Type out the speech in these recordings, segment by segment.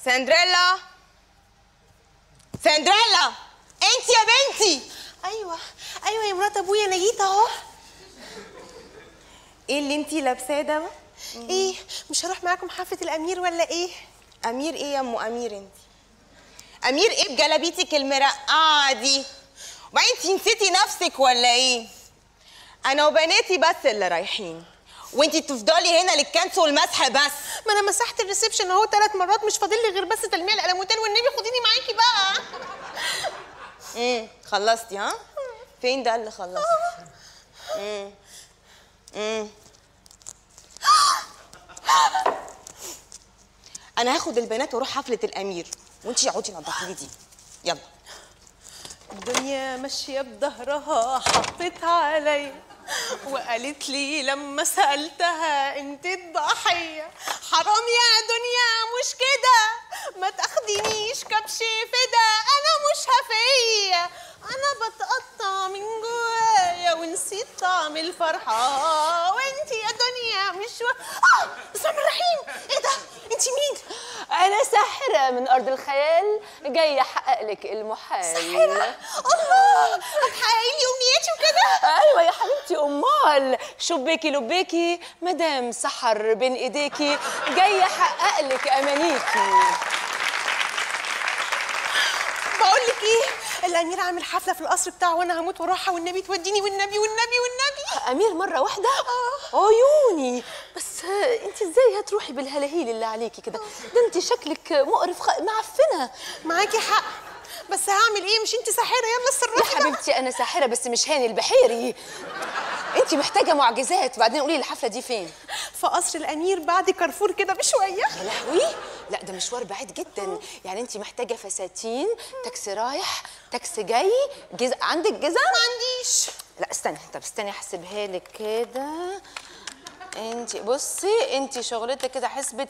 سندريلا سندريلا انت يا بنتي ايوه ايوه يا مرات ابويا انا جيت اهو ايه اللي انت لابساه ده ايه مش هروح معاكم حفله الامير ولا ايه امير ايه يا ام امير انت امير ايه بجلابيتك المرقعه دي وبعدين انت نسيتي نفسك ولا ايه انا وبناتي بس اللي رايحين وانتي تفضلي هنا للكنس والمسح بس ما انا مسحت الريسبشن اهو ثلاث مرات مش فاضل لي غير بس تلميع القلموتين والنبي خديني معاكي بقى امم خلصتي ها فين ده اللي خلصتي امم امم انا هاخد البنات واروح حفله الامير وانتي اقعدي نضفي لي دي يلا الدنيا ماشيه بظهرها حطت عليا وقالت لي لما سالتها انت الضحيه حرام يا دنيا مش كده ما تاخدينيش كبش فدا انا مش هفيه انا بتقطع من جوايا ونسيت طعم الفرحه وانت يا دنيا مش و... اه بسم الله الرحيم ايه ده انت مين أنا ساحرة من أرض الخيال جاية أحقق لك المحال ساحرة الله هتحققي لي امنياتي وكده أيوة يا حبيبتي أمال شبيكي لبيكي مدام سحر بين إيديكي جاية أحقق لك أمانيكي بقول لك ايه الامير عامل حفله في القصر بتاعه وانا هموت واروحها والنبي توديني والنبي والنبي والنبي أمير مرة واحدة عيوني بس أنت إزاي هتروحي بالهلاهيل اللي عليكي كده ده أنت شكلك مقرف خ... معفنة معاكي حق بس هعمل ايه مش انت ساحره يلا يا الصراحه حبيبتي أنا ساحرة بس مش هاني البحيري أنت محتاجة معجزات بعدين قولي لي الحفلة دي فين في قصر الامير بعد كارفور كده بشويه يا لهوي لا ده مشوار بعيد جدا يعني انت محتاجه فساتين تاكسي رايح تاكسي جاي جز... عندك جزم ما عنديش لا استني طب استني احسبها لك كده انت بصي انت شغلتك كده حسبة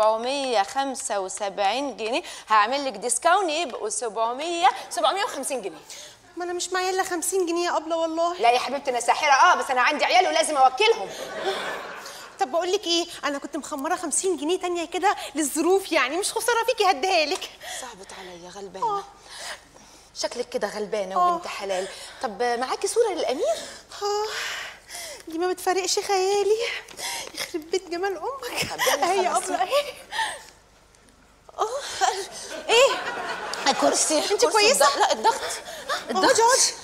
775 جنيه هعمل لك ديسكاونت يبقوا 700 750 جنيه ما انا مش معايا الا 50 جنيه يا ابله والله لا يا حبيبتي انا ساحره اه بس انا عندي عيال ولازم اوكلهم طب بقول لك ايه انا كنت مخمره 50 جنيه تانية كده للظروف يعني مش خساره فيكي هديها لك صعبت عليا غلبانه شكلك كده غلبانه وبنت حلال طب معاكي صوره للامير اه دي ما بتفارقش خيالي يخرب بيت جمال امك طب يلا اهي يا خلصي. ابله اهي اه ايه الكرسي انت كويسة؟ لا الضغط اقعدي اقعدي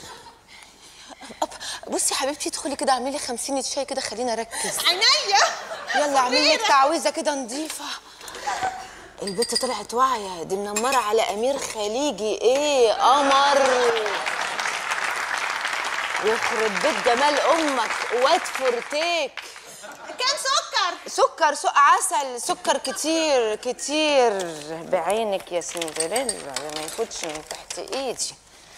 أب- بصي يا حبيبتي ادخلي كده اعملي 50 شاي كده خليني اركز عينيا يلا اعملي لك خيرة. تعويذه كده نظيفه البت طلعت واعيه دي منمره على امير خليجي ايه قمر يخرب بيت جمال امك واد فورتيك كام سكر سكر سكر عسل سكر كتير كتير بعينك يا سندريلا ده ما يفوتش من تحت ايدي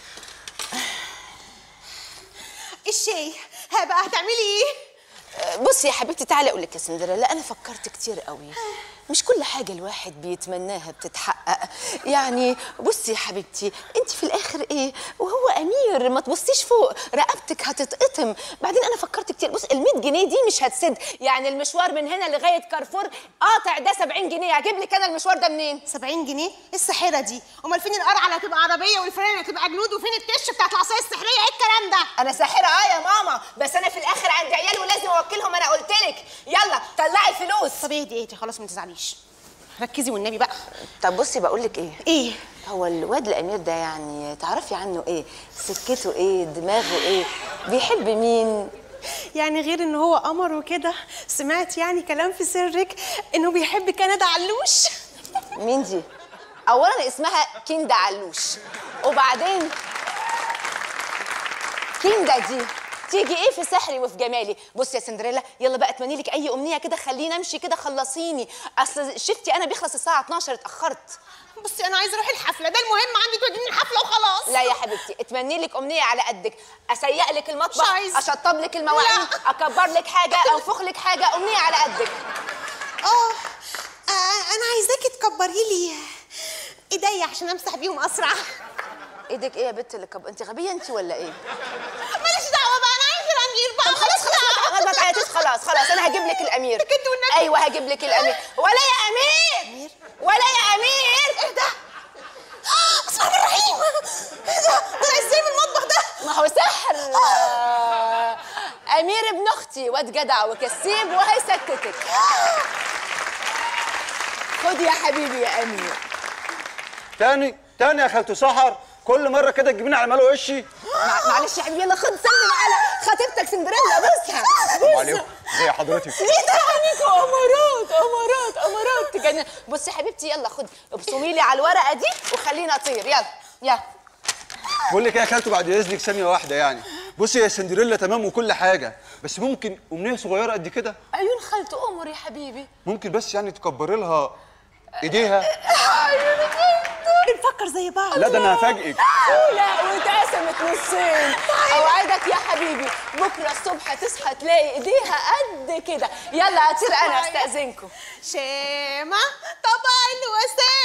الشاي ها بقى هتعملي ايه بصي يا حبيبتي تعالي اقول لك يا سندريلا انا فكرت كتير قوي مش كل حاجه الواحد بيتمناها بتتحقق يعني بصي يا حبيبتي انت في الاخر ايه وهو امير ما تبصيش فوق رقبتك هتتقطم بعدين انا فكرت كتير بص ال 100 جنيه دي مش هتسد يعني المشوار من هنا لغايه كارفور قاطع ده 70 جنيه هجيب لك انا المشوار ده منين 70 جنيه ايه الساحره دي امال فين القرعه اللي هتبقى عربيه والفرانه هتبقى جنود وفين الكش بتاعت العصايه السحريه ايه الكلام ده انا ساحره اه يا ماما بس انا في الاخر عندي عيال ولازم اوكلهم انا قلت لك يلا طلعي الفلوس طب اهدي اهدي خلاص ما تزعليش ركزي والنبي بقى طب بصي بقول لك ايه ايه هو الواد الامير ده يعني تعرفي عنه ايه سكته ايه دماغه ايه بيحب مين يعني غير ان هو قمر وكده سمعت يعني كلام في سرك انه بيحب كندا علوش مين دي اولا اسمها كيندا علوش وبعدين كيندا دي تيجي ايه في سحري وفي جمالي بصي يا سندريلا يلا بقى اتمني لك اي امنيه كده خليني امشي كده خلصيني اصل شفتي انا بيخلص الساعه 12 اتاخرت بصي انا عايزه اروح الحفله ده المهم عندي توديني الحفله وخلاص لا يا حبيبتي اتمني لك امنيه على قدك اسيق لك المطبخ مش عايزة. اشطب لك المواعين لا. اكبر لك حاجه انفخ لك حاجه امنيه على قدك اه آه، انا عايزاكي تكبري لي ايديا عشان امسح بيهم اسرع ايدك ايه يا بنت اللي كب... انت غبيه انت ولا ايه ماليش دعوه بقى انا عايزه الامير بقى طب خلاص خلاص خلاص ما تعيطيش خلاص خلاص انا هجيب لك الامير بجد والنبي؟ ايوه هجيب لك الامير ولا يا امير ولا يا امير واد جدع وكسيب وهيسكتك خد يا حبيبي يا امير تاني تاني يا خالته سحر كل مره كده تجيبيني على مال وشي مع- معلش يا حبيبي يلا خد سلم على خطيبتك سندريلا بصها عليكم زي حضرتك ايه ده عينيكوا امارات امارات امارات تجنن بصي يا حبيبتي يلا خد ابصمي لي على الورقه دي وخليني اطير يلا يلا بقول لك ايه يا خالته بعد اذنك ثانيه واحده يعني بصي يا سندريلا تمام وكل حاجه بس ممكن امنيه صغيره قد كده عيون خالته امر يا حبيبي ممكن بس يعني تكبري لها ايديها بنفكر زي بعض لا ده انا هفاجئك لا واتقسمت نصين اوعدك يا حبيبي بكره الصبح تصحى تلاقي ايديها قد كده يلا اطير انا استاذنكم شيمة طبعا وسام